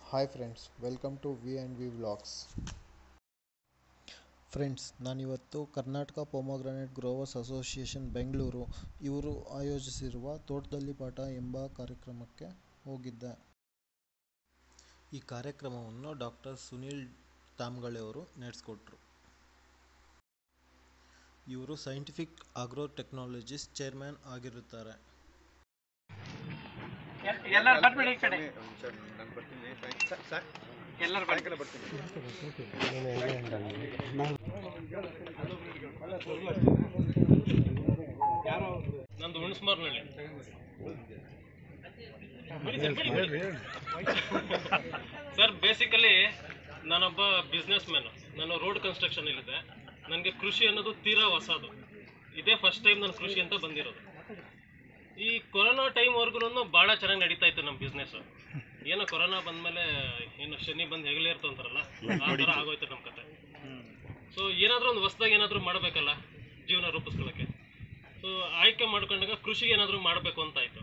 Hi friends welcome to V and V vlogs friends ನಾನಿವತ್ತು Karnataka pomegranate growers association Bengaluru ಇವರು ಆಯೋಜಿಸಿರುವ ತೋಟದಲ್ಲಿ ಪಾಠ ಎಂಬ ಕಾರ್ಯಕ್ರಮಕ್ಕೆ ಹೋಗಿದ್ದೆ ಈ ಕಾರ್ಯಕ್ರಮವನ್ನು ಡಾಕ್ಟರ್ ಸುನೀಲ್ ತಾಮ್ಗಳೆ ಅವರು ನಡೆಸ್ಕೊಟ್ರು ಇವರು ಸೈಂಟಿಫಿಕ್ ಆಗ್ರೋ ಟೆಕ್ನಾಲಜೀಸ್ ಚೇರ್ಮನ್ ಆಗಿರುತ್ತಾರೆ ಎಲ್- ಎಲ್ಲರೂ ಬರ್ಬೇಡಿ ಈ ಕಡೆ ನಾನು ಬರ್ತೀನಿ ಸಾಯಂ- ಸಾ- ಎಲ್ಲರೂ ಬರ್ಬೇಡಿ ಸಾಯಂಕಾಲ ಬರ್ತೀನಿ ನಂದು ಹುಣಸ್ಮಾರ್ನಳ್ಳಿ ಸರ್ ಬೇಸಿಕಲಿ ನಾನೊಬ್ಬ ಬಿಸ್ನೆಸ್ ಮ್ಯಾನು ನಾನು ರೋಡ್ ಕನ್ಸ್ಟ್ರಕ್ಷನ್ ಇಲ್ಲಿದೆ ನನಗೆ ಕೃಷಿ ಅನ್ನೋದು ತೀರಾ ಹೊಸದು ಇದೇ ಫಸ್ಟ್ ಟೈಮ್ ನಾನು ಕೃಷಿ ಅಂತ ಬಂದಿರೋದು ಈ ಕೊರೋನಾ ಟೈಮ್ವರೆಗೂ ಭಾಳ ಚೆನ್ನಾಗಿ ನಡೀತಾ ಇತ್ತು ನಮ್ಮ ಬಿಸ್ನೆಸ್ಸು ಏನೋ ಕೊರೋನಾ ಬಂದಮೇಲೆ ಏನು ಶನಿ ಬಂದು ಹೆಗಲೇ ಇರ್ತು ಅಂತಾರಲ್ಲ ಆ ಥರ ಆಗೋಯ್ತು ನಮ್ಮ ಕತೆ ಸೊ ಏನಾದರೂ ಒಂದು ಹೊಸ್ದಾಗಿ ಏನಾದರೂ ಮಾಡಬೇಕಲ್ಲ ಜೀವನ ರೂಪಿಸ್ಕೊಳ್ಳೋಕ್ಕೆ ಸೊ ಆಯ್ಕೆ ಮಾಡ್ಕೊಂಡಾಗ ಕೃಷಿ ಏನಾದರೂ ಮಾಡಬೇಕು ಅಂತ ಆಯಿತು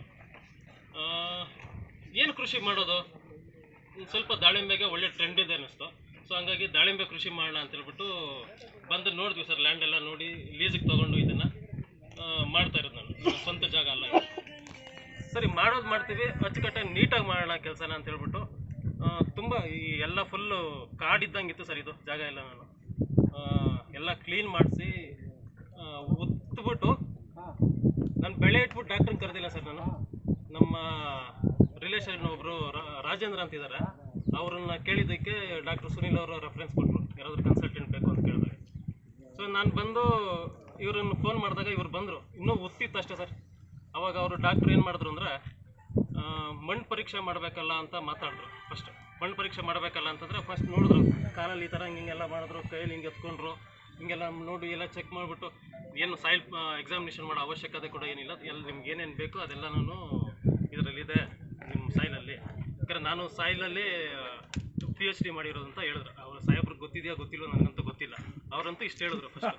ಏನು ಕೃಷಿ ಮಾಡೋದು ಒಂದ್ ಸ್ವಲ್ಪ ದಾಳಿಂಬೆಗೆ ಒಳ್ಳೆ ಟ್ರೆಂಡ್ ಇದೆ ಅನ್ನಿಸ್ತು ಸೊ ಹಂಗಾಗಿ ದಾಳಿಂಬೆ ಕೃಷಿ ಮಾಡೋಣ ಅಂತ ಹೇಳ್ಬಿಟ್ಟು ಬಂದು ನೋಡಿದ್ವಿ ಸರ್ ಲ್ಯಾಂಡ್ ಎಲ್ಲ ನೋಡಿ ಲೀಸಿಗೆ ತೊಗೊಂಡು ಇದನ್ನು ಮಾಡ್ತಾ ಇರೋದು ನಾನು ನನ್ನ ಸ್ವಂತ ಜಾಗ ಅಲ್ಲ ಇದು. ಸರಿ ಮಾಡೋದು ಮಾಡ್ತೀವಿ ಅಚ್ಚುಕಟ್ಟಾಗಿ ನೀಟಾಗಿ ಮಾಡೋಣ ಕೆಲಸನ ಅಂತ ಹೇಳ್ಬಿಟ್ಟು ಆ, ತುಂಬ ಈ ಎಲ್ಲ ಫುಲ್ಲು ಕಾಡಿದ್ದಂಗಿತ್ತು ಸರ್ ಇದು ಜಾಗ ಎಲ್ಲ ನಾನು ಆ, ಎಲ್ಲ ಕ್ಲೀನ್ ಮಾಡಿಸಿ ಉತ್ಬಿಟ್ಟು ನಾನು ಬೆಳೆ ಇಟ್ಬಿಟ್ಟು ಡಾಕ್ಟ್ರನ್ನ ಕರೆದಿಲ್ಲ ಸರ್ ನಾನು ನಮ್ಮ ರಿಲೇಷನ್ ಒಬ್ಬರು ರಾಜೇಂದ್ರ ಅಂತಿದ್ದಾರೆ ಅವ್ರನ್ನ ಕೇಳಿದ್ದಕ್ಕೆ ಡಾಕ್ಟರ್ ಸುನಿಲ್ ಅವರು ರೆಫರೆನ್ಸ್ ಕೊಟ್ಟರು ಯಾರಾದರೂ ಕನ್ಸಲ್ಟೆಂಟ್ ಬೇಕು ಅಂತ ಕೇಳಿದಾಗ ಸೊ ನಾನು ಬಂದು ಇವ್ರನ್ನ ಫೋನ್ ಮಾಡಿದಾಗ ಇವ್ರು ಬಂದರು ಇನ್ನೂ ಉತ್ತಿತ್ತು ಅಷ್ಟೇ ಸರ್ ಅವಾಗ ಅವರು ಡಾಕ್ಟ್ರು ಏನು ಮಾಡಿದ್ರು ಅಂದರೆ ಮಣ್ಣು ಪರೀಕ್ಷೆ ಮಾಡಬೇಕಲ್ಲ ಅಂತ ಮಾತಾಡಿದ್ರು ಫಸ್ಟ್ ಮಣ್ಣು ಪರೀಕ್ಷೆ ಮಾಡಬೇಕಲ್ಲ ಅಂತಂದರೆ ಫಸ್ಟ್ ನೋಡಿದ್ರು ಕಾಲಲ್ಲಿ ಈ ಥರ ಹಿಂಗೆಲ್ಲ ಮಾಡಿದ್ರು ಕೈಯಲ್ಲಿ ಹಿಂಗೆ ಎತ್ಕೊಂಡ್ರು ಹಿಂಗೆಲ್ಲ ನೋಡಿ ಎಲ್ಲ ಚೆಕ್ ಮಾಡಿಬಿಟ್ಟು ಏನು ಸಾಯಿಲ್ ಎಕ್ಸಾಮಿನೇಷನ್ ಮಾಡೋ ಅವಶ್ಯಕತೆ ಕೂಡ ಏನಿಲ್ಲ ಎಲ್ಲ ನಿಮ್ಗೆ ಏನೇನು ಬೇಕು ಅದೆಲ್ಲ ನಾನು ಇದರಲ್ಲಿದೆ ನಿಮ್ಮ ಸಾಯಿಲಲ್ಲಿ ಯಾಕಂದರೆ ನಾನು ಸಾಯಿಲಲ್ಲಿ ಪಿ ಎಚ್ ಡಿ ಮಾಡಿರೋದು ಅಂತ ಹೇಳಿದ್ರು ಅವ್ರು ಸಾಹೇಬ್ರಿಗೆ ಗೊತ್ತಿದೆಯಾ ಗೊತ್ತಿಲ್ಲ ನನಗಂತೂ ಗೊತ್ತಿಲ್ಲ ಅವರಂತೂ ಇಷ್ಟು ಹೇಳಿದ್ರು ಫಸ್ಟ್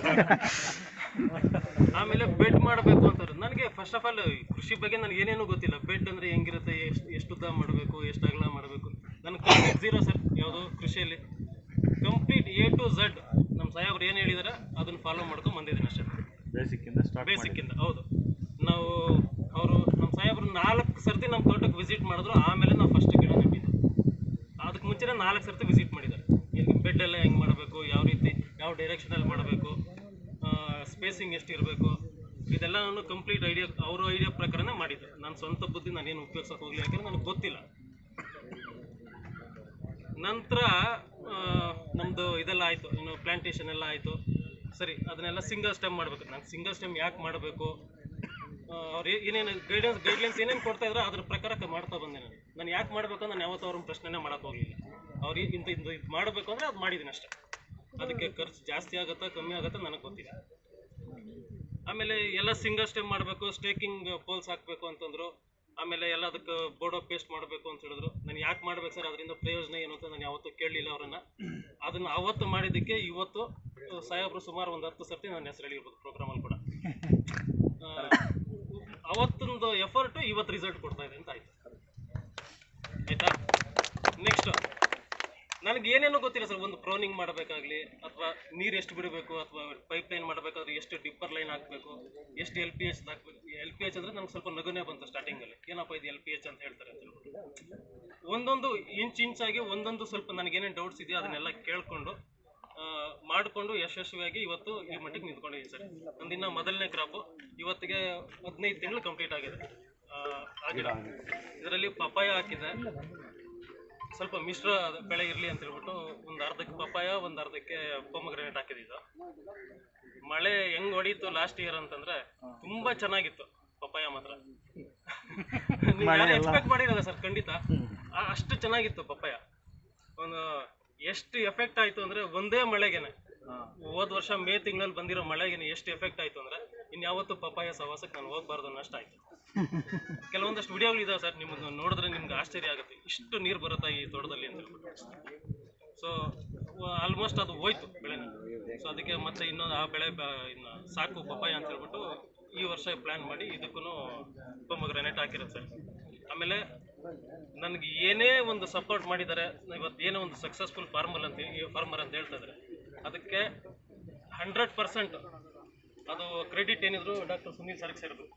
ಆಮೇಲೆ ಬೆಡ್ ಮಾಡಬೇಕು ಅಂತಾರೆ ನನಗೆ ಫಸ್ಟ್ ಆಫ್ ಆಲ್ ಕೃಷಿ ಬಗ್ಗೆ ನನಗೆ ಏನೇನೂ ಗೊತ್ತಿಲ್ಲ ಬೆಡ್ ಅಂದರೆ ಹೆಂಗಿರುತ್ತೆ ಎಷ್ಟು ಎಷ್ಟು ಉದ್ದ ಮಾಡಬೇಕು ಎಷ್ಟು ಅಗಲ ಮಾಡಬೇಕು ನನಗೆ ಕಂಪ್ಲೀಟ್ ಝೀರೋ ಸರ್ ಯಾವುದು ಕೃಷಿಯಲ್ಲಿ ಕಂಪ್ಲೀಟ್ ಎ ಟು ಝಡ್ ನಮ್ಮ ಸಾಹೇಬ್ರು ಏನು ಹೇಳಿದಾರೆ ಅದನ್ನು ಫಾಲೋ ಮಾಡ್ಕೊಂಡು ಬಂದಿದ್ದೀನಿ ಅಷ್ಟೇ ಬೇಸಿಕ್ಕಿಂದ ಹೌದು ನಾವು ಅವರು ನಮ್ಮ ಸಾಹೇಬ್ರು ನಾಲ್ಕು ಸರ್ತಿ ನಮ್ಮ ತೋಟಕ್ಕೆ ವಿಸಿಟ್ ಮಾಡಿದ್ರು ಆಮೇಲೆ ನಾವು ಫಸ್ಟ್ ಗಿಡ ನೆಟ್ಟಿದ್ದು ಅದಕ್ಕೆ ಮುಂಚೆನೇ ನಾಲ್ಕು ಸರ್ತಿ ವಿಸಿಟ್ ಮಾಡಿದ್ದಾರೆ ಇಲ್ಲಿ ಬೆಡ್ ಎಲ್ಲ ಹೆಂಗೆ ಮಾಡಬೇಕು ಯಾವ ರೀತಿ ಯಾವ ಡೈರೆಕ್ಷನಲ್ಲಿ ಮಾಡಬೇಕು ಸ್ಪೇಸಿಂಗ್ ಎಷ್ಟು ಇರಬೇಕು ಇದೆಲ್ಲ ನಾನು ಕಂಪ್ಲೀಟ್ ಐಡಿಯಾ ಅವ್ರ ಐಡಿಯಾ ಪ್ರಕಾರನೇ ಮಾಡಿದ್ದೆ ನನ್ನ ಸ್ವಂತ ಬುದ್ಧಿ ನಾನೇನು ಉಪಯೋಗಿಸೋಕೆ ಹೋಗಲಿ ಯಾಕಂದ್ರೆ ನನಗೆ ಗೊತ್ತಿಲ್ಲ ನಂತರ ನಮ್ಮದು ಇದೆಲ್ಲ ಆಯಿತು ಇನ್ನು ಪ್ಲಾಂಟೇಶನ್ ಎಲ್ಲ ಆಯಿತು ಸರಿ ಅದನ್ನೆಲ್ಲ ಸಿಂಗಲ್ ಸ್ಟೆಮ್ ಮಾಡಬೇಕು ನಾನು ಸಿಂಗಲ್ ಸ್ಟೆಮ್ ಯಾಕೆ ಮಾಡಬೇಕು ಅವ್ರು ಏನೇನು ಗೈಡೆನ್ಸ್ ಗೈಡ್ಲೈನ್ಸ್ ಏನೇನು ಕೊಡ್ತಾ ಇದ್ರು ಅದ್ರ ಪ್ರಕಾರ ಕ- ಮಾಡ್ತಾ ಬಂದೆ ನಾನು ನಾನು ಯಾಕೆ ಮಾಡಬೇಕು ನಾನು ಯಾವತ್ತೂ ಅವ್ರನ್ನ ಪ್ರಶ್ನೆನೇ ಮಾಡಕ್ಕೆ ಹೋಗಲಿಲ್ಲ ಅವ್ರು ಇಂಥ ಇಂಥ ಇದು ಮಾಡಬೇಕು ಅಂದರೆ ಅದು ಮಾಡಿದ್ದೀನಿ ಅಷ್ಟೇ ಅದಕ್ಕೆ ಖರ್ಚು ಜಾಸ್ತಿ ಆಗುತ್ತಾ ಕಮ್ಮಿ ಆಗುತ್ತಾ ನನಗೆ ಗೊತ್ತಿಲ್ಲ ಆಮೇಲೆ ಎಲ್ಲ ಸಿಂಗಲ್ ಸ್ಟೆಮ್ ಮಾಡಬೇಕು ಸ್ಟೇಕಿಂಗ್ ಪೋಲ್ಸ್ ಹಾಕಬೇಕು ಅಂತಂದ್ರು ಆಮೇಲೆ ಎಲ್ಲ ಅದಕ್ಕೆ ಬೋರ್ಡೋ ಪೇಸ್ಟ್ ಮಾಡಬೇಕು ಅಂತ ಹೇಳಿದ್ರು ನಾನು ಯಾಕೆ ಮಾಡ್ಬೇಕು ಸರ್ ಅದರಿಂದ ಪ್ರಯೋಜನ ಏನು ಅಂತ ನಾನು ಯಾವತ್ತೂ ಕೇಳಲಿಲ್ಲ ಅವರನ್ನ ಅದನ್ನ ಅವತ್ತು ಮಾಡಿದ್ದಕ್ಕೆ ಇವತ್ತು ಆ, ಸಾಹೇಬ್ರು ಸುಮಾರು ಒಂದು ಹತ್ತು ಸರ್ತಿ ನನ್ನ ಹೆಸರು ಹೇಳಿರ್ಬೋದು ಪ್ರೋಗ್ರಾಮಲ್ಲಿ ಕೂಡ ಆ, ಅವತ್ತೊಂದು ಎಫರ್ಟು ಇವತ್ತು ರಿಸಲ್ಟ್ ಕೊಡ್ತಾ ಇದೆ ಅಂತ ಆಯ್ತು ಆಯ್ತಾ ನೆಕ್ಸ್ಟ್ ನನಗೆ ಏನೇನೋ ಗೊತ್ತಿಲ್ಲ ಸರ್ ಒಂದು ಪ್ರೋನಿಂಗ್ ಮಾಡಬೇಕಾಗ್ಲಿ ಅಥವಾ ನೀರು ಎಷ್ಟು ಬಿಡಬೇಕು ಅಥವಾ ಪೈಪ್ ಲೈನ್ ಮಾಡಬೇಕಾದ್ರೆ ಎಷ್ಟು ಡಿಪ್ಪರ್ ಲೈನ್ ಹಾಕಬೇಕು ಎಷ್ಟು ಎಲ್ ಪಿ ಎಚ್ ಹಾಕ್ಬೇಕು ಎಲ್ ಪಿ ಎಚ್ ಅಂದರೆ ನನಗೆ ಸ್ವಲ್ಪ ನಗುನೇ ಬಂತು ಸ್ಟಾರ್ಟಿಂಗಲ್ಲಿ ಏನಪ್ಪ ಇದು ಎಲ್ ಪಿ ಎಚ್ ಅಂತ ಹೇಳ್ತಾರೆ ಅಂತ ಹೇಳ್ಬಿಟ್ಟು ಒಂದೊಂದು ಇಂಚ್ ಇಂಚಾಗಿ ಒಂದೊಂದು ಸ್ವಲ್ಪ ನನಗೇನೇನು ಡೌಟ್ಸ್ ಇದೆಯೋ ಅದನ್ನೆಲ್ಲ ಕೇಳಿಕೊಂಡು ಮಾಡಿಕೊಂಡು ಯಶಸ್ವಿಯಾಗಿ ಇವತ್ತು ಈ ಮಟ್ಟಿಗೆ ನಿಂತ್ಕೊಂಡಿದ್ದೀನಿ ಸರ್ ನಂದಿನ್ನ ಮೊದಲನೇ ಕ್ರಾಪು ಇವತ್ತಿಗೆ ಹದಿನೈದು ತಿಂಗಳು ಕಂಪ್ಲೀಟ್ ಆಗಿದೆ ಆ, ಆಗಿದೆ ಇದರಲ್ಲಿ ಪಪಾಯ ಹಾಕಿದೆ ಸ್ವಲ್ಪ ಮಿಶ್ರ ಬೆಳೆ ಇರಲಿ ಅಂತ ಹೇಳ್ಬಿಟ್ಟು ಒಂದು ಅರ್ಧಕ್ಕೆ ಪಪಾಯ ಒಂದು ಅರ್ಧಕ್ಕೆ ಪೊಮಗ್ರೆನೇಟ್ ಹಾಕಿದ್ದು ಮಳೆ ಹೆಂಗ್ ಹೊಡೀತು ಲಾಸ್ಟ್ ಇಯರ್ ಅಂತಂದ್ರೆ ತುಂಬಾ ಚೆನ್ನಾಗಿತ್ತು ಪಪಾಯ ಮಾತ್ರ ಎಕ್ಸ್ಪೆಕ್ಟ್ ಮಾಡಿರಲ್ಲ ಸರ್ ಖಂಡಿತ ಆ- ಅಷ್ಟು ಚೆನ್ನಾಗಿತ್ತು ಪಪಾಯ ಒಂದು ಎಷ್ಟು ಎಫೆಕ್ಟ್ ಆಯ್ತು ಅಂದ್ರೆ ಒಂದೇ ಮಳೆಗೆನೆ ಹೋದ ವರ್ಷ ಮೇ ತಿಂಗಳಲ್ಲಿ ಬಂದಿರೋ ಮಳೆಗೆನೆ ಎಷ್ಟು ಎಫೆಕ್ಟ್ ಆಯ್ತು ಅಂದ್ರೆ ಇನ್ಯಾವತ್ತು ಪಪಾಯ ಸವಾಸಕ್ಕೆ ನಾನು ಹೋಗ್ಬಾರ್ದು ಅನ್ನೋಷ್ಟು ಆಯ್ತು ಕೆಲವೊಂದಷ್ಟು ವಿಡಿಯೋಗಳು ಇದಾವೆ ಸರ್ ನಿಮ್ಮನ್ನು ನೋಡಿದ್ರೆ ನಿಮ್ಗೆ ಆಶ್ಚರ್ಯ ಆಗುತ್ತೆ ಇಷ್ಟು ನೀರು ಬರುತ್ತಾ ಈ ತೋಟದಲ್ಲಿ ಅಂತ ಹೇಳ್ಬಿಟ್ಟು ಸೊ ಆಲ್ಮೋಸ್ಟ್ ಅದು ಹೋಯ್ತು ಬೆಳೆನ ಸೊ ಅದಕ್ಕೆ ಮತ್ತೆ ಇನ್ನೊಂದು ಆ ಬೆಳೆ ಬ- ಇನ್ನು ಸಾಕು ಪಪ್ಪಾಯ ಅಂತ ಹೇಳ್ಬಿಟ್ಟು ಈ ವರ್ಷ ಪ್ಲ್ಯಾನ್ ಮಾಡಿ ಇದಕ್ಕೂ ಪೊಮಗ್ರಾನೇಟ್ ಹಾಕಿರೋದು ಸರ್ ಆಮೇಲೆ ನನಗೆ ಏನೇ ಒಂದು ಸಪೋರ್ಟ್ ಮಾಡಿದ್ದಾರೆ ಇವತ್ತು ಏನೋ ಒಂದು ಸಕ್ಸಸ್ಫುಲ್ ಫಾರ್ಮರ್ ಅಂತ ಫಾರ್ಮರ್ ಅಂತ ಹೇಳ್ತಾ ಇದ್ದಾರೆ ಅದಕ್ಕೆ ಹಂಡ್ರೆಡ್ ಪರ್ಸೆಂಟ್ ಅದು ಕ್ರೆಡಿಟ್ ಏನಿದ್ರು ಡಾಕ್ಟರ್ ಸುನೀಲ್ ಸರ್ಗೆ ಸೇರಬೇಕು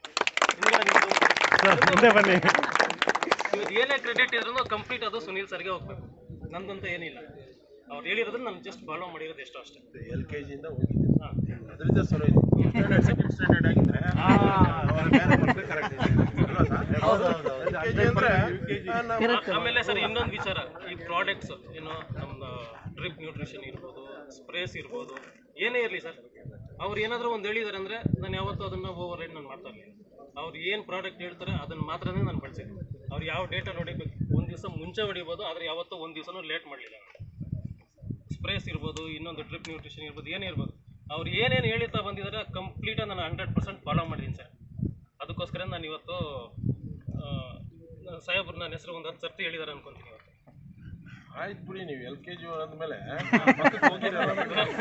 ಇವತ್ತು ಏನೇ ಕ್ರೆಡಿಟ್ ಇದ್ರೂ ಕಂಪ್ಲೀಟ್ ಅದು ಸುನೀಲ್ ಸರ್ಗೆ ಹೋಗ್ಬೇಕು ನಂದಂತ ಏನಿಲ್ಲ ಅವ್ರು ಹೇಳಿರೋದನ್ನ ನಾನು ಜಸ್ಟ್ ಫಾಲೋ ಮಾಡಿರೋದು ಎಷ್ಟೋ ಅಷ್ಟೇ ಎಲ್ ಕೆ ಜಿಯಿಂದ ಹೋಗಿದ್ದೆ ಹಾಂ ಅದರಿಂದ ಸರ್ ಸ್ಟ್ಯಾಂಡರ್ಡ್ ಸೆಕೆಂಡ್ ಸ್ಟ್ಯಾಂಡರ್ಡ್ ಆಗಿದ್ರೆ ಅವಾಗ ಬೇರೆ ಮಕ್ಳು correct ಇದೆ. ಅಲ್ವಾ sir? LKG ಅಂದ್ರೆ, ಆ, ನಾವು- ಆಮೇಲೆ ಸರ್ ಇನ್ನೊಂದು ವಿಚಾರ ಈ ಪ್ರಾಡಕ್ಟ್ಸ್ ಏನು ನಮ್ದು ಡ್ರಿಪ್ ನ್ಯೂಟ್ರಿಷನ್ ಇರ್ಬೋದು ಸ್ಪ್ರೇಸ್ ಇರ್ಬೋದು ಏನೇ ಇರಲಿ ಸರ್ ಅವ್ರು ಏನಾದರೂ ಒಂದು ಹೇಳಿದಾರೆ ಅಂದರೆ ನಾನು ಯಾವತ್ತೂ ಅದನ್ನು ಓವರ್ ರೈಡ್ ನಾನು ಮಾಡ್ತಾ ಇರಲಿಲ್ಲ ಅವ್ರು ಏನು ಪ್ರಾಡಕ್ಟ್ ಹೇಳ್ತಾರೆ ಅದನ್ನು ಮಾತ್ರನೇ ನಾನು ಬಳಸಿದ್ದೆ ಅವ್ರು ಯಾವ ಡೇಟಲ್ಲಿ ಹೊಡಿಬೇಕು ಒಂದು ದಿವಸ ಮುಂಚೆ ಹೊಡಿಬೋದು ಆದರೆ ಯಾವತ್ತೂ ಒಂದು ದಿವಸನೂ ಲೇಟ್ ಮಾಡಲಿಲ್ಲ ಸ್ಪ್ರೇಸ್ ಇರ್ಬೋದು ಇನ್ನೊಂದು ಡ್ರಿಪ್ ನ್ಯೂಟ್ರಿಷನ್ ಇರ್ಬೋದು ಏನೇ ಇರ್ಬೋದು ಅವ್ರು ಏನೇನು ಹೇಳ್ತಾ ಬಂದಿದ್ದಾರೆ ಕಂಪ್ಲೀಟಾಗಿ ನಾನು ಹಂಡ್ರೆಡ್ ಪರ್ಸೆಂಟ್ ಫಾಲೋ ಮಾಡಿದ್ದೀನಿ ಸರ್ ಅದಕ್ಕೋಸ್ಕರ ನಾನು ಇವತ್ತು ಆ, ಸಾಹೇಬ್ರು ನನ್ನ ಹೆಸರು ಒಂದು ಹತ್ತು ಸರ್ತಿ ಹೇಳಿದ್ದಾರೆ ಅನ್ಕೊಂತೀನಿ ಇವತ್ತು ಆಯ್ತು ಬಿಡಿ ನೀವು ಎಲ್ ಕೆ ಜಿ ಅಂದ್ಮೇಲೆ ಪಕ್ಕಕ್ಕೆ ಹೋಗಿರಲ್ಲ.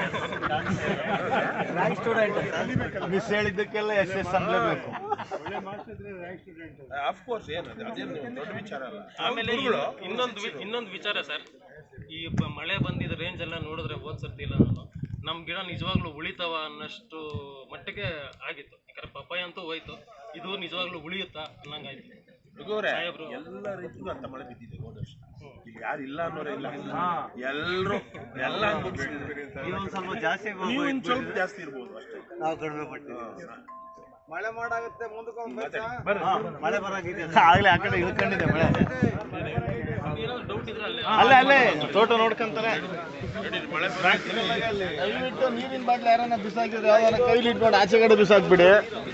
ಮಿಸ್ ಹೇಳಿದ್ದಕ್ಕೆಲ್ಲ ಎಸ್ ಎಸ್ ಅನ್ಲೇಬೇಕು ಆಫ್ ಕೋರ್ಸ್ ಏನು ಅದು ಅದೇನು ದೊಡ್ಡ ವಿಚಾರ ಅಲ್ಲ ಆಮೇಲೆ ಇನ್ನು- ಇನ್ನೊಂದು ವಿ- ಇನ್ನೊಂದು ವಿಚಾರ ಸರ್ ಈ ಬ- ಮಳೆ ಬಂದಿದ್ದ ರೇಂಜ್ ಎಲ್ಲ ನೋಡಿದ್ರೆ ಹೋದ್ ಸರ್ತಿ ಇಲ್ಲ ನಾನು ನಮ್ಮ ಗಿಡ ನಿಜವಾಗ್ಲೂ ಉಳಿತಾವ ಅನ್ನಷ್ಟು ಮಟ್ಟಿಗೆ ಆಗಿತ್ತು ಯಾಕಂದ್ರೆ ಪಪ್ಪಾಯ ಅಂತೂ ಹೋಯ್ತು ಇದು ನಿಜವಾಗ್ಲೂ ಉಳಿಯುತ್ತಾ ಅನ್ನಂಗಾಯ್ತು ಹುಡುಗರೇ ಸಾಹೇಬ್ರು. ಎಲ್ಲ ರೈತರಿಗೂ ಅಂತ ಮಳೆ ಬಿದ್ದಿದೆ ಹೋದ ವರ್ಷ ಇಲ್ಲಿ ಯಾರು ಇಲ್ಲ ಅನ್ನೋರೇ ಇಲ್ಲ ಎಲ್ಲರೂ ಎಲ್ಲ ಅನ್ಭವಿಸಿದ್ರು. ಇನ್ನೊಂದು ಸ್ವಲ್ಪ ಜಾಸ್ತಿ ನೀವು ಇನ್ನು ಸ್ವಲ್ಪ ಜಾಸ್ತಿ ಇರ್ಬೋದು ಅಷ್ಟೇ ನಾವು ಕಡಿಮೆ ಪಟ್ಟಿದ್ದೀವಿ ಮಳೆ ಮಾಡಾಗುತ್ತೆ ಮುಂದಕ್ಕೆ ಹಾ, ಮಳೆ ಬರಾಗಿದೆ ಆಗ್ಲೇ ಆ ಕಡೆ ಇಳ್ಕೊಂಡಿದೆ ಮಳೆ ಏನಾದ್ರು ಡೌಟ್ ಇದ್ರೆ ಅಲ್ಲೇ ಅಲ್ಲೇ ಅಲ್ಲೇ ತೋಟ ನೋಡ್ಕೊಂತಾರೆ ಮಳೆ ದಯವಿಟ್ಟು ನೀರಿನ ಬಾಟ್ಲಿ ಯಾರನ್ನ ಬಿಸಾಕಿದ್ರೆ ಯಾವ್ದಾರ ಕೈಲಿ ಇಟ್ಕೊಂಡು ಆಚೆ ಕಡೆ ಬಿಸಾಕ್ಬಿಡಿ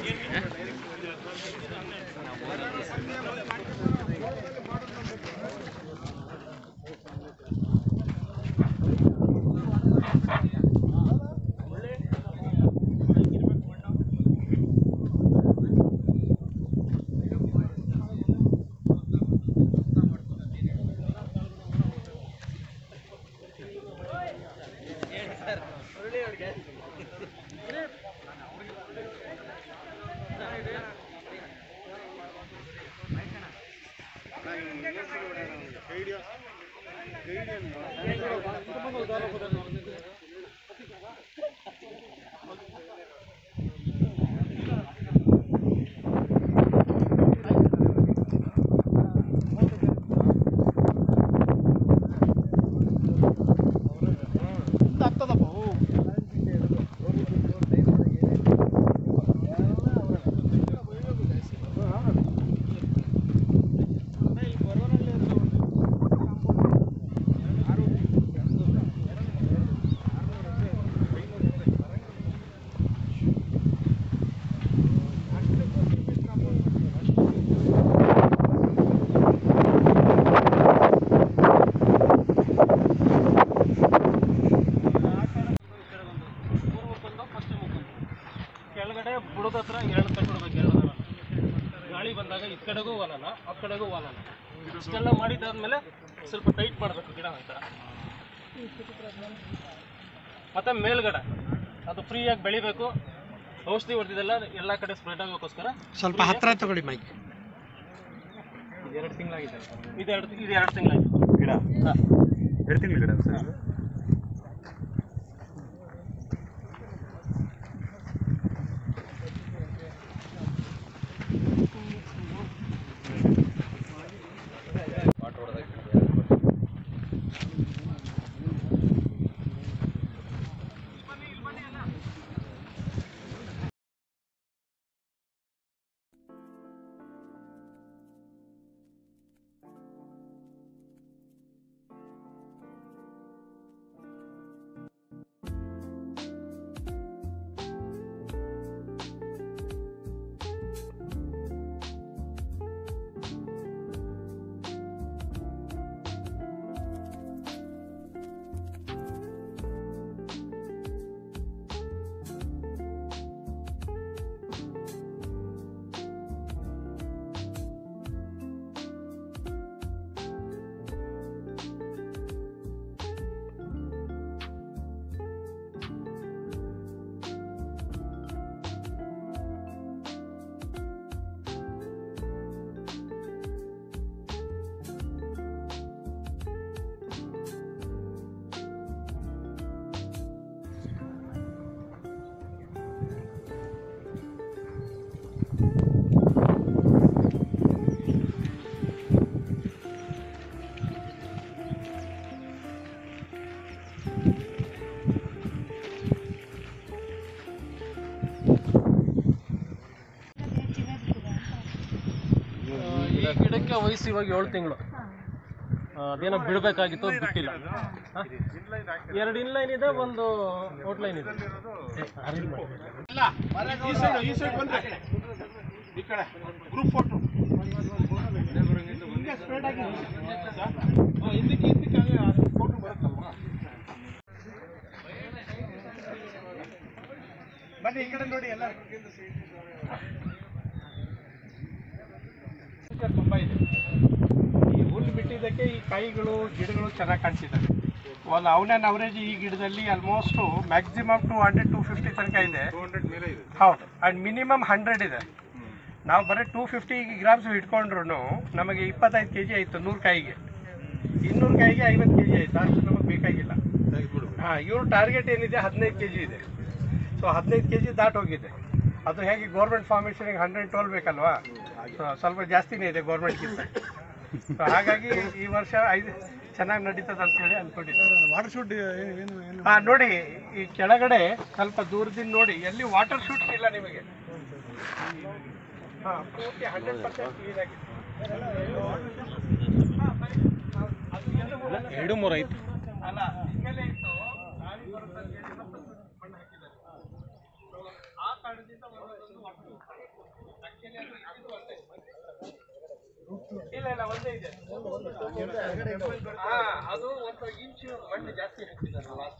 ಪೂರ್ವಕ್ಕೊಂದು ಪಶ್ಚಿಮಕ್ಕೊಂದು ಕೆಳಗಡೆ ಬುಡದ ಹತ್ರ ಎರಡು ಕಟ್ಬಿಡ್ಬೇಕು ಎರಡು ದನ. ಗಾಳಿ ಬಂದಾಗ ಈ ಕಡೆಗೂ ವಾಲನ ಆ ಕಡೆಗೂ ವಾಲನ ಇಷ್ಟೆಲ್ಲ ಮಾಡಿದ್ದಾದ್ಮೇಲೆ ಸ್ವಲ್ಪ ಟೈಟ್ ಮಾಡಬೇಕು ಗಿಡ ಅಂತ ಮತ್ತೆ ಮೇಲ್ಗಡೆ ಅದು ಫ್ರೀಯಾಗಿ ಬೆಳಿಬೇಕು ಔಷಧಿ ಹೊಡೆದಿದ್ದೆಲ್ಲ ಎಲ್ಲ ಕಡೆ ಸ್ಪ್ರೆಡ್ ಆಗೋಕ್ಕೋಸ್ಕರ ಸ್ವಲ್ಪ ಹತ್ರ ತಗೊಳ್ಳಿ ಮೈಕ್ ಎರಡು ತಿಂಗಳಾಗಿದೆ ಇದು ಎರಡು ಇದು ಎರಡು ತಿಂಗಳಾಯ್ತು ಗಿಡ ಎರಡು ತಿಂಗಳು ಗಿಡ ಸರ್ ಗಿಡಕ್ಕೆ ವಯಸ್ಸು ಇವಾಗ ಏಳು ತಿಂಗಳು ಅದೇನೋ ಬಿಡಬೇಕಾಗಿತ್ತು ಬಿಟ್ಟಿಲ್ಲ ಆ? ಎರಡು ಇನ್ಲೈನ್ ಇದೆ ಒಂದು ಔಟ್ಲೈನ್ ಇದೆ ಈ ಸೈಡ್ ಈ ಸೈಡ್ ಬಂದ್ರೆ ಈ ಕಡೆ ಗ್ರೂಪ್ ಫೋಟೋ ಹಿಂದಕ್ಕೆ ಹಿಂದಕ್ಕೆ ಫೋಟೋ ಬರುತ್ತಲ್ವಾ ಬನ್ನಿ ಈ ಕಡೆ ನೋಡಿ ಎಲ್ಲ ತುಂಬಾ ಇದೆ ಈ ಹುಲ್ಲು ಬಿಟ್ಟಿದ್ದಕ್ಕೆ ಈ ಕಾಯಿಗಳು ಗಿಡಗಳು ಚೆನ್ನಾಗಿ ಕಾಣಿಸಿದೆ ಒಂದು ಅವನೇನ್ ಅವರೇಜ್ ಈ ಗಿಡದಲ್ಲಿ almost maximum two hundred to fifty ತನಕ ಇದೆ ಹೌದು ಅಂಡ್ ಮಿನಿಮಮ್ ಹಂಡ್ರೆಡ್ ಇದೆ ನಾವು ಬರೀ ಟೂ ಫಿಫ್ಟಿ ಗ್ರಾಮ್ಸ್ ಇಟ್ಕೊಂಡ್ರು ನಮಗೆ ಇಪ್ಪತ್ತೈದು ಕೆ ಜಿ ಆಯಿತು ನೂರು ಕಾಯಿಗೆ ಇನ್ನೂರು ಕಾಯಿಗೆ ಐವತ್ತು ಕೆ ಜಿ ಆಯಿತು ಅಷ್ಟು ನಮಗೆ ಬೇಕಾಗಿಲ್ಲ ಹಾಂ ಇವ್ರ ಟಾರ್ಗೆಟ್ ಏನಿದೆ ಹದಿನೈದು ಕೆ ಜಿ ಇದೆ ಸೊ ಹದಿನೈದು ಕೆ ಜಿ ದಾಟ್ ಹೋಗಿದೆ ಅದು ಹೇಗೆ ಗೌರ್ಮೆಂಟ್ ಫಾರ್ಮೇಷನ್ಗೆ ಹಂಡ್ರೆಡ್ ಟ್ವೆಲ್ ಬೇಕಲ್ವಾ ಸೊ ಸ್ವಲ್ಪ ಜಾಸ್ತಿನೇ ಇದೆ ಗೌರ್ಮೆಂಟ್ಗಿಂತ ಸೊ ಹಾಗಾಗಿ ಈ ವರ್ಷ ಐದು ಚೆನ್ನಾಗಿ ನಡೀತದೆ ಅಂತ ಹೇಳಿ ಅನ್ಕೊಂಡಿದ್ದೀನಿ ವಾಟರ್ ಶೂಟ್ ಹಾಂ ನೋಡಿ ಈ ಕೆಳಗಡೆ ಸ್ವಲ್ಪ ದೂರದಿಂದ ನೋಡಿ ಎಲ್ಲಿ ವಾಟರ್ ಶೂಟ್ ಇಲ್ಲ ನಿಮಗೆ ಹಾಂ ಪೂರ್ತಿ ಹಂಡ್ರೆಡ್ ಪರ್ಸೆಂಟ್ ಕ್ಲೀನ್ ಆಗಿದೆ ಎರಡು ಮೂರು ಐತಿ ಅಲ್ಲ ಹಿಂಗೆಲ್ಲ ಇತ್ತು ಗಾಳಿ ಬರುತ್ತೆ ಅಂತ ಹೇಳಿ ಸ್ವಲ್ಪ ಮಣ್ಣು ಹಾಕಿದ್ದಾರೆ ಆ ಕಾರಣದಿಂದ ಒಂದೊಂದು ಮಣ್ಣು Actually ಅದು ಇದು ಒಂದೇ. ಇಲ್ಲ ಇಲ್ಲ ಒಂದೇ ಇದೆ ಹಾ ಅದು ಒಂದು ಇಂಚು ಮಣ್ಣು ಜಾಸ್ತಿ ಹಾಕಿದ್ದಾರೆ ಲಾಸ್ಟ್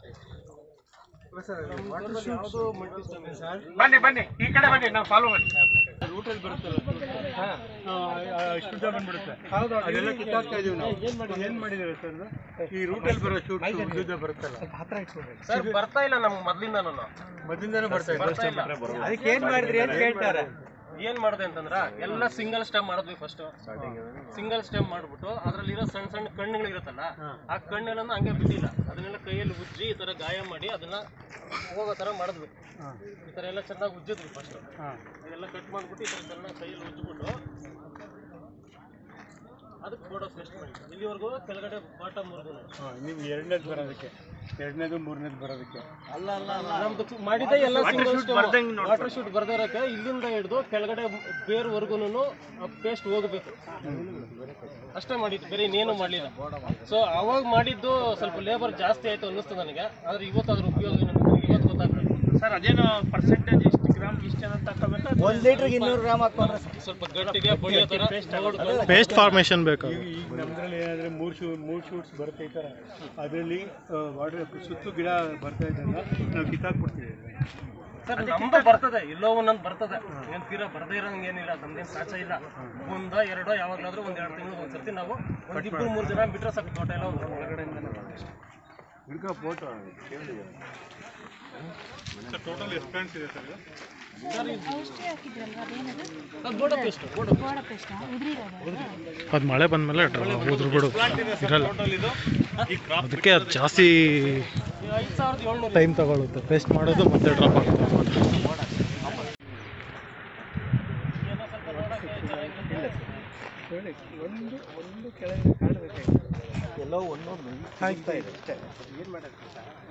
ಬನ್ನಿ ಬನ್ನಿ ಈ ಕಡೆ ಬನ್ನಿ ನಾವು ಫಾಲೋ ಮಾಡಿ ರೂಟಲ್ಲಿ ಬರುತ್ತಲ್ಲ ಇಷ್ಟು ಬಂದ್ಬಿಡುತ್ತೆ ಹೌದು ಅದೆಲ್ಲ ಕಿತ್ತಾಕ್ತಾ ಇದೀವಿ ನಾವು ಏನ್ ಮಾಡಿದ್ದೀವಿ ಸರ್ ಈ ರೂಟಲ್ಲಿ ಬರೋ ಶೂಟ್ ಉದ್ದ ಬರುತ್ತಲ್ಲ ಸರ್ ಬರ್ತಾ ಇಲ್ಲ ನಮ್ಗೆ ಮೊದ್ಲಿಂದನೂ ಮೊದಲಿಂದನೂ ಬರ್ತಾ ಬರ್ತಾ ಇಲ್ಲ ಅದಕ್ಕೆ ಏನ್ ಮಾಡಿದ್ರಿ ಅಂತ ಕೇಳ್ತಾರೆ ಏನ್ ಮಾಡಿದೆ ಅಂತಂದ್ರ ಎಲ್ಲ ಸಿಂಗಲ್ ಸ್ಟೆಮ್ ಮಾಡಿದ್ವಿ ಫಸ್ಟ್ ಸಿಂಗಲ್ ಸ್ಟೆಮ್ ಮಾಡ್ಬಿಟ್ಟು ಅದ್ರಲ್ಲಿರೋ ಸಣ್ಣ ಸಣ್ಣ ಕಣ್ಣುಗಳಿರುತ್ತಲ್ಲ ಆ ಕಣ್ಣೆಲ್ಲ ಹಂಗೆ ಬಿಟ್ಟಿಲ್ಲ ಅದನ್ನೆಲ್ಲ ಕೈಯಲ್ಲಿ ಉಜ್ಜಿ ಈ ತರ ಗಾಯ ಮಾಡಿ ಅದನ್ನ ಹೋಗೋ ತರ ಮಾಡಿದ್ವಿ ಈ ತರ ಎಲ್ಲ ಚೆನ್ನಾಗಿ ಉಜ್ಜಿದ್ವಿ ಫಸ್ಟ್ ಇದೆಲ್ಲ ಕಟ್ ಮಾಡ್ಬಿಟ್ಟು ಈ ತರ ಚೆನ್ನಾಗಿ ಕೈಯಲ್ಲಿ ಉಜ್ಜಿಬಿಟ್ಟು ಅದಕ್ಕೆ ಫೋಟೋಸ್ ವೆಸ್ಟ್ ಮಾಡಿ ಇಲ್ಲಿವರೆಗೂ ಕೆಳಗಡೆ ಬಾಟಮ್ವರೆಗೂ ನೀವು ಎರಡನೇದು ಬರೋದಕ್ಕೆ ಎರಡನೇದು ಮೂರನೇದು ಬರೋದಕ್ಕೆ ನಮ್ದು ಮಾಡಿದ್ದೆ ಎಲ್ಲ ವಾಟರ್ ಶೂಟ್ ಬರ್ದಿರಕ್ಕೆ ಇಲ್ಲಿಂದ ಹಿಡಿದು ಕೆಳಗಡೆ ಬೇರ್ವರೆಗೂ ಪೇಸ್ಟ್ ಹೋಗಬೇಕು ಅಷ್ಟೇ ಮಾಡಿದ್ದು ಬೇರೆ ಇನ್ನೇನು ಮಾಡಲಿಲ್ಲ ಸೊ ಅವಾಗ ಮಾಡಿದ್ದು ಸ್ವಲ್ಪ ಲೇಬರ್ ಜಾಸ್ತಿ ಆಯ್ತು ಅನ್ನಿಸ್ತು ನನಗೆ ಆದ್ರೆ ಇವತ್ತು ಅದ್ರ ಉಪಯೋಗ ಏನು ಅಂತ ಇವತ್ತು ಗೊತ್ತಾಗ್ತದೆ ಸರ್ ಅದೇನು ಪರ್ಸೆಂಟೇಜ್ ಇಷ್ಟು ಗ್ರಾಮ್ ಇಷ್ಟು ಅಂತ ತಗೋಬೇಕಾ ಒಂದ್ ಲೀಟರ್ಗೆ ಇನ್ನೂರು ಗ್ರಾಮ್ ಹಾಕೊಂಡ್ರೆ ಸ್ವಲ್ಪ ಗಟ್ಟಿಗೆ ಬಡಿಯೋ ಥರ ನೋಡ್ಕೊಂಡು ಪೇಸ್ಟ್ ಫಾರ್ಮೇಶನ್ ಬೇಕು ಈಗ ನಮ್ದ್ರಲ್ಲಿ ಏನಾದ್ರೆ ಮೂರು ಶೂ ಮೂರು ಶೂಟ್ಸ್ ಬರುತ್ತೆ ಈ ಥರ ಅದರಲ್ಲಿ ವಾಟರ್ ಸುತ್ತು ಗಿಡ ಬರ್ತಾ ಇದ್ದಾಗ ನಾವು ಕಿತ್ತಾಕ್ಬಿಡ್ತೀವಿ ಸರ್ ನಮ್ದು ಬರ್ತದೆ ಎಲ್ಲೋ ಒಂದೊಂದು ಬರ್ತದೆ ಏನ್ ತೀರಾ ಬರ್ದೇ ಇರೋಂಗೆ ಏನಿಲ್ಲ ನಮ್ದೇನು ಸಾಚ ಇಲ್ಲ ಒಂದ ಎರಡೋ ಯಾವಾಗಲಾದ್ರೂ ಒಂದ್ ಎರಡು ತಿಂಗಳು ಒಂದ್ಸರ್ತಿ ನಾವು ಒಂದ್ ಇಬ್ರು ಮೂರು ಜನ ಬಿಟ್ರೆ ಸಾಕು ತೋಟ ಎಲ್ಲ ಒಂದು ಹೊರಗಡೆಯಿಂದ ಹುಡುಗ ಫೋಟೋ ಟೋಟಲ್ ಎಷ್ಟು ಪ್ಲಾಂಟ್ಸ್ ಇದೆ ಸರ್ ಔಷಧಿ ಹಾಕಿದ್ರಲ್ವಾ ಅದೇನದು ಅದು ಗೋಡ ಪೇಸ್ಟ್ ಗೋಡ ಗೋಡ ಪೇಸ್ಟ ಉದುರಿರೋದು ಅದು ಮಳೆ ಬಂದಮೇಲೆ ಉದ್ರ ಬಿಡು ಇರಲ್ಲ ಅದಕ್ಕೆ ಅದು ಜಾಸ್ತಿ ಐದು ಸಾವಿರದ ಏಳ್ನೂರು ಟೈಮ್ ತಗೊಳುತ್ತೆ ಪೇಸ್ಟ್ ಮಾಡೋದು ಮತ್ತೆ ಡ್ರಾಪ್ ಆಗುತ್ತೆ ಒಂದು ಒಂದು ಕೆಳಗೆ ಕಾಣಬೇಕಾಗಿತ್ತು ಎಲ್ಲೋ ಒಂದೊಂದು ಆಗ್ತಾ ಇದೆ ಅಷ್ಟೇ ಏನು ಮಾಡೋದು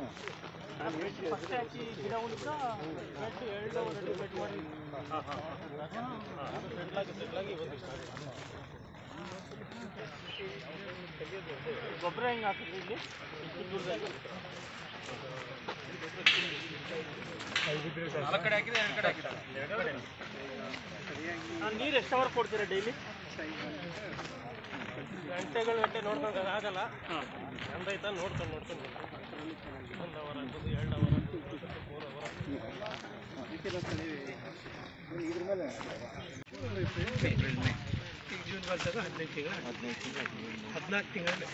ಗೊಬ್ಬರ ಹೆಂಗೆ ಹಾಕಿದ್ರಿ ಇಲ್ಲಿ ನೀರು ಎಷ್ಟು ಅವರ್ ಕೊಡ್ತೀರಾ ಡೈಲಿ ಗಂಟೆಗಳು ಗಂಟೆ ನೋಡ್ಕೊಂಡು ಆಗಲ್ಲ ಒಂದೈತ ನೋಡ್ಕೊಂಡು ನೋಡ್ಕೊಂಡು ಒಂದು ಅವರ್ ಆಗ್ಬೋದು ಎರಡು ಅವರ್ ಮೂರು ಅವರ್ ಈಗ ಜೂನ್ ಬಂದಾಗ ಹದಿನೈದು ತಿಂಗಳು ಹದಿನೈದು ತಿಂಗಳು ಹದಿನಾಲ್ಕು ತಿಂಗಳು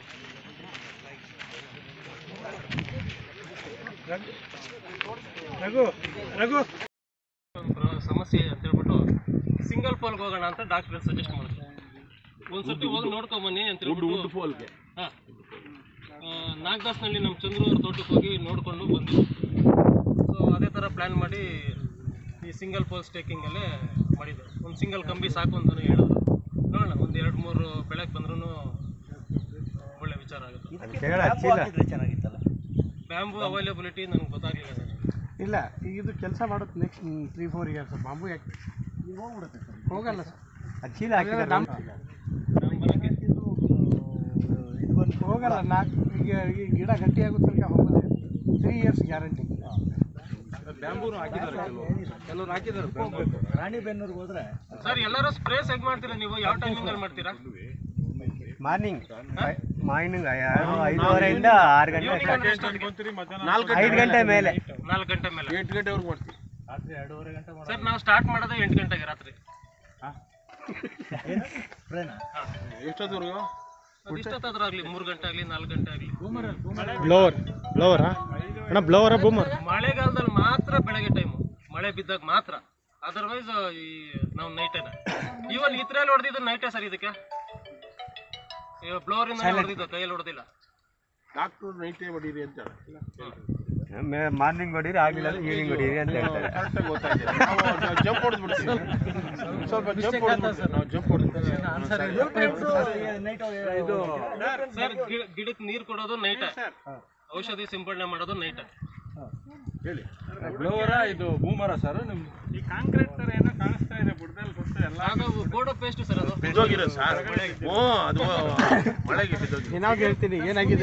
ರಘು ರಘು ಒಂದು ಪ್ರ- ಸಮಸ್ಯೆ ಅಂತ ಹೇಳ್ಬಿಟ್ಟು ಸಿಂಗಲ್ ಪೋಲ್ಗೆ ಹೋಗೋಣ ಅಂತ ಡಾಕ್ಟರ್ ಸಜೆಸ್ಟ್ ಮಾಡಿದ್ರು ಒಂದ್ಸತಿ ಹೋಗಿ ನೋಡ್ಕೊಂಡ್ ಬನ್ನಿ ಅಂತ ಹೇಳ್ಬಿಟ್ಟು ಫೋಲ್ಗೆ ಹಾಂ ನಾಗದಾಸ್ನಲ್ಲಿ ನಮ್ಮ ಚಂದ್ರು ಅವ್ರ ತೋಟಕ್ಕೆ ಹೋಗಿ ನೋಡಿಕೊಂಡು ಬಂದ್ವಿ ಸೊ ಅದೇ ಥರ ಪ್ಲ್ಯಾನ್ ಮಾಡಿ ಈ ಸಿಂಗಲ್ ಪೋಲ್ ಸ್ಟೇಕಿಂಗಲ್ಲೇ ಮಾಡಿದ್ದು ಒಂದು ಸಿಂಗಲ್ ಕಂಬಿ ಸಾಕು ಅಂತಲೂ ಹೇಳಿದ್ರು ನೋಡೋಣ ಒಂದು ಎರಡು ಮೂರು ಬೆಳಗ್ಗೆ ಬಂದ್ರೂ ಒಳ್ಳೆ ವಿಚಾರ ಆಗುತ್ತೆ ಚೆನ್ನಾಗಿತ್ತಲ್ಲ ಬ್ಯಾಂಬು ಅವೈಲೇಬಿಲಿಟಿ ನನಗೆ ಗೊತ್ತಾಗಲಿಲ್ಲ ಸರ್ ಇಲ್ಲ ಈಗ ಇದು ಕೆಲಸ ಮಾಡೋದು next three four years bamboo ಯಾಕೆ ಹೋಗಲ್ಲ ಸರ್ ಚೀಲ ಹಾಕಿದ್ರೆ ಬರೋಕ್ಕೆ ಹೋಗಲ್ಲ ನಾಲ್ಕು ಈಗ ಈ ಗಿಡ ಗಟ್ಟಿಯಾಗೋ ತನಕ ಹೋಗೋದೆ ತ್ರೀ ಇಯರ್ಸ್ ಗ್ಯಾರಂಟಿ ರಾಣಿಬೆನ್ನೂರಿಗೆ ಹೋದ್ರೆ ಸರ್ ಎಲ್ಲರೂ ಸ್ಪ್ರೇಸ್ ಹೇಗೆ ಮಾಡ್ತೀರಾ ನೀವು ಯಾವ ಟೈಮಿಂಗಲ್ಲಿ ಮಾಡ್ತೀರಾ ಮಾರ್ನಿಂಗ್ ಮಾರ್ನಿಂಗ್ ಐದೂವರೆಯಿಂದ ಆರು ಗಂಟೆ Evening ಅಂದ್ರೆ ಎಷ್ಟೊತ್ತಿಗೆ? ಐದು ಗಂಟೆ ಮೇಲೆ ನಾಲ್ಕು ಗಂಟೆ ಮೇಲೆ ಎಂಟು ಗಂಟೆವರೆಗೂ ಮಾಡ್ತೀವಿ ಸರ್ ನಾವು ಸ್ಟಾರ್ಟ್ ಮಾಡೋದೇ ಎಂಟು ಗಂಟೆಗೆ ರಾತ್ರಿ ಎಷ್ಟೊತ್ತವರೆಗೂ ಅದು ಇಷ್ಟೊತ್ತಾದ್ರೂ ಆಗಲಿ ಮೂರು ಗಂಟೆ ಆಗಲಿ ನಾಲ್ಕು ಗಂಟೆ ಆಗಲಿ ಬ್ಲೋವರ್ ಬ್ಲೋವರಾ ಅಣ್ಣ ಬ್ಲೋವರಾ ಬೂಮರ್ ಮಳೆಗಾಲದಲ್ಲಿ ಮಾತ್ರ ಬೆಳಗ್ಗೆ ಟೈಮು ಮಳೆ ಬಿದ್ದಾಗ ಮಾತ್ರ ಅದರ್ವೈಸ್ ಈ ನಾವು ನೈಟೇನ ಇವನ್ ಇತ್ರಲ್ಲಿ ಹೊಡೆದಿದ್ದು ನೈಟೇ ಸರ್ ಇದಕ್ಕೆ ಬ್ಲೋರಿಂದ ಹೊಡೆದಿದ್ದು ಕೈಯಲ್ಲಿ ಹೊಡೆದಿಲ್ಲ ಡಾಕ್ಟ್ರು ನೈಟೇ ಹೊಡೀರಿ ಅಂತ ಮಾರ್ನಿಂಗ್ ಹೊಡೀರಿ ಆಗಿಲ್ಲ ಈವ್ನಿಂಗ್ ಹೊಡೀರಿ ಅಂತ ಹೇಳ್ತಾರೆ ಕರೆಕ್ಟಾಗಿ ಗೊತ್ತಾಗಿದೆ ನಾವು ಜಂಪ್ ಹೊಡೆದ್ಬಿಡ್ತೀವಿ ಸ್ವಲ್ಪ ಜಂಪ್ ಹೊಡೆದ್ಬಿಡ್ತೀವಿ ನಾವು ಜಂಪ್ ಹೊಡೆದ್ಬಿಡ್ತೀವಿ ಇದು ಸರ್ ಗಿಡಕ್ಕೆ ನೀರು ಕೊಡೋದು ನೈಟ ಔಷಧಿ ಸಿಂಪಡಣೆ ಮಾಡೋದು ನೈಟ ಈ ಕಾಂಕ್ರೀಟ್ ತರ ಏನೋ ಕಾಣಿಸ್ತಾ ಇದೆ ಬುಡದಲ್ಲಿ ಗೊತ್ತು ಎಲ್ಲ ಅದು ಬೋರ್ಡೋ ಪೇಸ್ಟ್ ಸರ್ ಅದು ಬಿದ್ದೋಗಿರೋ ಸರ್ ಹ್ಞೂ ಅದು ಮಳೆಗೆ ಬಿದ್ದೋಗಿ ಏನಾದ್ರು ಹೇಳ್ತೀನಿ ಏನಾಗಿದೆ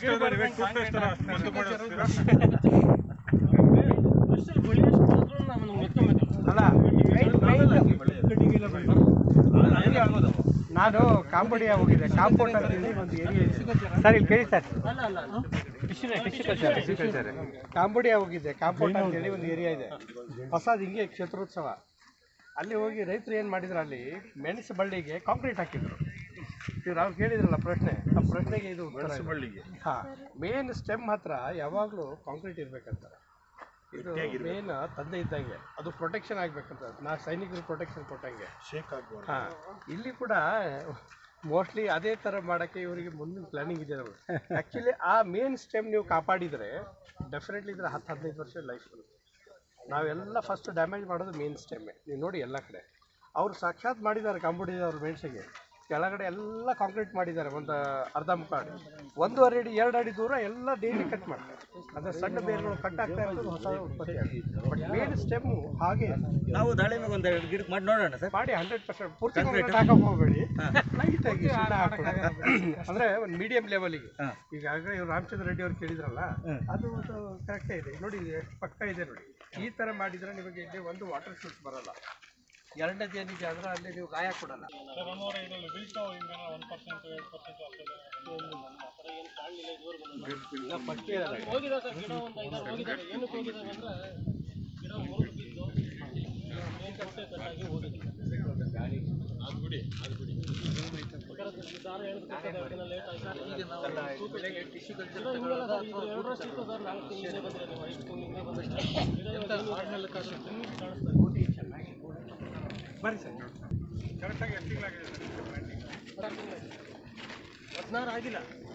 ವರ್ಷದಲ್ಲಿ ಬೆಳೆಯಷ್ಟು ಹೋದ್ರೂ ನಾವು ಎತ್ಕೊಬೇಕು ಅಲ್ಲ ನಾನು ಕಾಂಬೋಡಿಯಾ ಹೋಗಿದ್ದೆ ಕಾಂಪೌಂಡ್ ಅಂತ ಹೇಳಿ ಒಂದು ಏರಿಯಾ ಇದೆ ಸರ್ ಇಲ್ಲಿ ಕೇಳಿ ಸರ್ ಕಾಂಬೋಡಿಯಾ ಹೋಗಿದ್ದೆ ಕಾಂಪೌಂಡ್ ಅಂತ ಹೇಳಿ ಒಂದು ಏರಿಯಾ ಇದೆ ಹೊಸದು ಹಿಂಗೆ ಕ್ಷೇತ್ರೋತ್ಸವ ಅಲ್ಲಿ ಹೋಗಿ ರೈತರು ಏನು ಮಾಡಿದ್ರು ಅಲ್ಲಿ ಮೆಣಸು ಬಳ್ಳಿಗೆ ಕಾಂಕ್ರೀಟ್ ಹಾಕಿದ್ರು ಇವ್ರು ಅವ್ರು ಕೇಳಿದ್ರಲ್ಲ ಪ್ರಶ್ನೆ ಆ ಪ್ರಶ್ನೆಗೆ ಇದು ಮೆಣಸು ಬಳ್ಳಿಗೆ ಹಾಂ ಮೇನ್ ಸ್ಟೆಮ್ ಹತ್ರ ಯಾವಾಗಲೂ ಕಾಂಕ್ರೀಟ್ ಇರ್ಬೇಕಂತಾರೆ ಇದು ಮೇನ್ ತಂದೆ ಇದ್ದಂಗೆ ಅದು ಪ್ರೊಟೆಕ್ಷನ್ ಆಗ್ಬೇಕಂತ ನಾ ಸೈನಿಕರು ಪ್ರೊಟೆಕ್ಷನ್ ಕೊಟ್ಟಂಗೆ ಹಾಂ ಇಲ್ಲಿ ಕೂಡ ಮೋಸ್ಟ್ಲಿ ಅದೇ ಥರ ಮಾಡೋಕ್ಕೆ ಇವರಿಗೆ ಮುಂದಿನ ಪ್ಲಾನಿಂಗ್ ಇದೆ ಆ್ಯಕ್ಚುಲಿ ಆ ಮೇನ್ ಸ್ಟೆಮ್ ನೀವು ಕಾಪಾಡಿದರೆ ಡೆಫಿನೆಟ್ಲಿ ಇದ್ರೆ ಹತ್ತು ಹದಿನೈದು ವರ್ಷ ಲೈಫ್ ಬರುತ್ತೆ ನಾವೆಲ್ಲ ಫಸ್ಟ್ ಡ್ಯಾಮೇಜ್ ಮಾಡೋದು ಮೇನ್ ಸ್ಟೆಮ್ಮೆ ನೀವು ನೋಡಿ ಎಲ್ಲ ಕಡೆ ಅವ್ರು ಸಾಕ್ಷಾತ್ ಮಾಡಿದ್ದಾರೆ ಕಾಂಬೋಡಿಯಾದವ್ರು ಮೆಣಸಿಗೆ ಕೆಳಗಡೆ ಎಲ್ಲ ಕಾಂಕ್ರೀಟ್ ಮಾಡಿದ್ದಾರೆ ಒಂದು ಅರ್ಧ ಮುಕ್ಕಾಡು ಒಂದೂವರೆ ಅಡಿ ಎರಡು ಅಡಿ ದೂರ ಎಲ್ಲ ಡೈಲಿ ಕಟ್ ಮಾಡ್ತಾರೆ ಅಂದರೆ ಸಣ್ಣ ಬೇರುಗಳು ಕಟ್ ಆಗ್ತಾ ಇರೋದು ಹೊಸ ಉತ್ಪತ್ತಿ ಆಗುತ್ತೆ ಬಟ್ ಮೇನ್ ಸ್ಟೆಮ್ಮು ಹಾಗೆ ನಾವು ದಾಳಿಂಬೆ ಒಂದು ಎರಡು ಗಿಡಕ್ಕೆ ಮಾಡಿ ನೋಡೋಣ ಸರ್ ಮಾಡಿ ಹಂಡ್ರೆಡ್ ಪರ್ಸೆಂಟ್ ಪೂರ್ತಿ ಹಾಕಕ್ಕೆ ಹೋಗಬೇಡಿ ಲೈಟ್ ಆಗಿ ಸುಣ್ಣ ಹಾಕ್ಬಿಡಿ. ಅಂದ್ರೆ ಒಂದು ಮೀಡಿಯಂ ಲೆವೆಲಿಗೆ ಈಗಾಗಲೇ ಇವ್ರು ರಾಮಚಂದ್ರ ರೆಡ್ಡಿ ಅವ್ರು ಕೇಳಿದ್ರಲ್ಲ ಅದು ಅದು ಕರೆಕ್ಟೇ ಇದೆ ನೋಡಿ ಇದು ಎಷ್ಟು ಪಕ್ಕ ಇದೆ ನೋಡಿ ಈ ತರ ಮಾಡಿದ್ರೆ ನಿಮಗೆ ಇಲ್ಲಿ ಒಂದು ವಾಟರ್ ಶೂಟ್ ಬರಲ್ಲ ಎರಡನೇದು ಏನಿದೆ ಅಂದ್ರೆ ಅಲ್ಲಿ ನೀವು ಗಾಯ ಕೊಡಲ್ಲ ಹೋಗಿದೆ ಸರ್ ಗಿಡ ಒಂದು ಐದಾರು ಹೋಗಿದ್ದಾವೆ ಏನಕ್ಕೆ ಹೋಗಿದ್ದಾವೆ ಅಂದ್ರೆ ಗಿಡ ಮುರಿದು ಬಿದ್ದು ಮೇನ್ ಕೊಟ್ಟೆ ಕಟ್ಟಾಗಿ ಹೋಗಿದೆ ದಾರ ಎಳ್ದು ಕಟ್ಟೋದು ಎರಡು ದಿನ ಲೇಟ್ ಆಗಿ ಗಿಡ ಹಿಂಗೆಲ್ಲ ಸರ್ ಇದು ಎರಡರಷ್ಟು ಇತ್ತು ಸರ್ ನಾಲ್ಕು ತಿಂಗಳು ಹಿಂದೆ ಬಂದಿದೆ ನೀವು ಐದು ತಿಂಗಳು ಹಿಂದೆ ಬಂದಿದೆ ಗಿಡ ಇವಾಗ ಏನು ಆದ್ಮೇಲೆ ಕಾಣಿಸ್ತಾ ಇದೆ. ಬರ್ರಿ ಸರ್ ಕರೆಕ್ಟಾಗಿ ಎಷ್ಟು ತಿಂಗಳಾಗಿದೆ ಸರ್ ಹದಿನಾರು ಆಗಿಲ್ಲ